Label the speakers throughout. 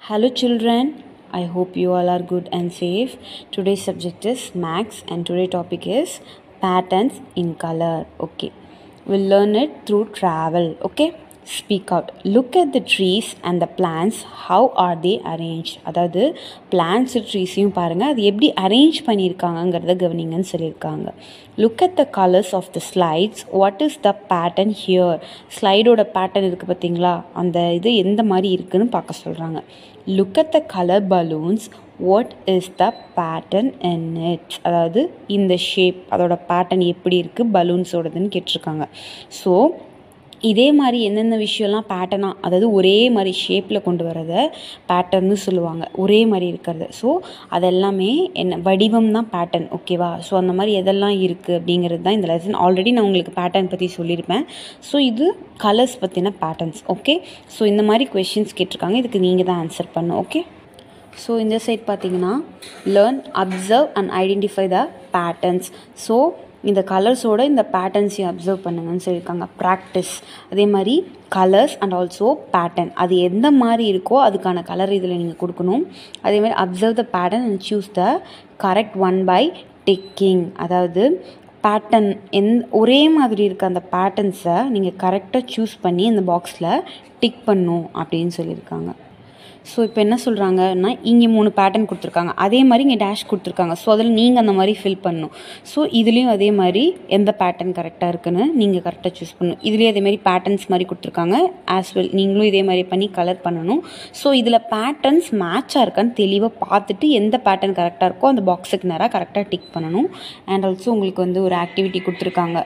Speaker 1: Hello, children. I hope you all are good and safe. Today's subject is Max, and today's topic is patterns in color. Okay, we'll learn it through travel. Okay, speak out. Look at the trees and the plants. How are they arranged? அதாவது plans ட்ரீஸையும் பாருங்கள் அது எப்படி arrange பண்ணியிருக்காங்கங்கிறத கவனிங்கன்னு சொல்லியிருக்காங்க look at the colours of the slides what is the pattern here ஸ்லைடோட pattern இருக்குது பார்த்தீங்களா அந்த இது எந்த மாதிரி இருக்குன்னு பார்க்க சொல்கிறாங்க look at the colour balloons what is the pattern in it அதாவது இந்த ஷேப் அதோட பேட்டர்ன் எப்படி இருக்குது பலூன்ஸோடதுன்னு கேட்டிருக்காங்க ஸோ இதே மாதிரி எந்தெந்த விஷயம்லாம் பேட்டர்னாக அதாவது ஒரே மாதிரி ஷேப்பில் கொண்டு வரத பேட்டர்னு சொல்லுவாங்க ஒரே மாதிரி இருக்கிறது ஸோ அதெல்லாமே என்ன வடிவம் தான் பேட்டர்ன் ஓகேவா ஸோ அந்த மாதிரி எதெல்லாம் இருக்குது அப்படிங்கிறது தான் இந்த லெசன் ஆல்ரெடி நான் உங்களுக்கு பேட்டர்ன் பற்றி சொல்லியிருப்பேன் ஸோ இது கலர்ஸ் பற்றின பேட்டர்ன்ஸ் ஓகே ஸோ இந்த மாதிரி கொஷின்ஸ் கேட்டிருக்காங்க இதுக்கு நீங்கள் தான் ஆன்சர் பண்ணும் ஓகே ஸோ இந்த சைட் பார்த்தீங்கன்னா learn observe and identify the patterns so இந்த கலர்ஸோட இந்த பேட்டர்ன்ஸையும் அப்சர்வ் பண்ணுங்கன்னு சொல்லியிருக்காங்க ப்ராக்டிஸ் அதே மாதிரி கலர்ஸ் அண்ட் ஆல்சோ பேட்டர்ன் அது எந்த மாதிரி இருக்கோ அதுக்கான கலர் இதில் நீங்கள் கொடுக்கணும் அதே மாதிரி observe the pattern and choose the correct one by ticking அதாவது பேட்டர்ன் எந் ஒரே மாதிரி இருக்க அந்த பேட்டர்ன்ஸை நீங்கள் கரெக்டாக சூஸ் பண்ணி அந்த பாக்ஸில் டிக் பண்ணும் அப்படின்னு சொல்லியிருக்காங்க ஸோ இப்போ என்ன சொல்கிறாங்கன்னா இங்கே மூணு பேட்டர்ன் கொடுத்துருக்காங்க அதே மாதிரி இங்கே டேஷ் கொடுத்துருக்காங்க ஸோ அதில் நீங்கள் அந்த மாதிரி ஃபில் பண்ணணும் ஸோ இதுலேயும் அதே மாதிரி எந்த பேட்டர்ன் கரெக்டாக இருக்குன்னு நீங்கள் கரெக்டாக சூஸ் பண்ணணும் இதுலேயும் அதே மாதிரி பேட்டர்ன்ஸ் மாதிரி கொடுத்துருக்காங்க ஆஸ் வெல் நீங்களும் இதே மாதிரி பண்ணி கலர் பண்ணணும் ஸோ இதில் பேட்டர்ன்ஸ் மேட்சாக இருக்கான்னு தெளிவாக பார்த்துட்டு எந்த பேட்டர்ன் கரெக்டாக இருக்கோ அந்த பாக்ஸுக்கு நேராக கரெக்டாக டிக் பண்ணணும் அண்ட் ஆல்சோ உங்களுக்கு வந்து ஒரு ஆக்டிவிட்டி கொடுத்துருக்காங்க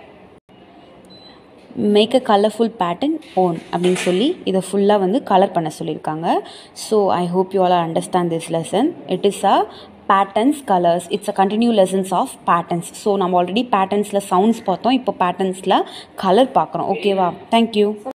Speaker 1: make a colourful pattern own அப்படின்னு சொல்லி இதை ஃபுல்லாக வந்து கலர் பண்ண சொல்லியிருக்காங்க so I hope you all understand this lesson it is a patterns colours it's a continue lessons of patterns so நம்ம ஆல்ரெடி பேட்டர்ன்ஸில் சவுண்ட்ஸ் பார்த்தோம் இப்போ பேட்டர்ன்ஸில் கலர் பார்க்குறோம் ஓகேவா தேங்க்யூ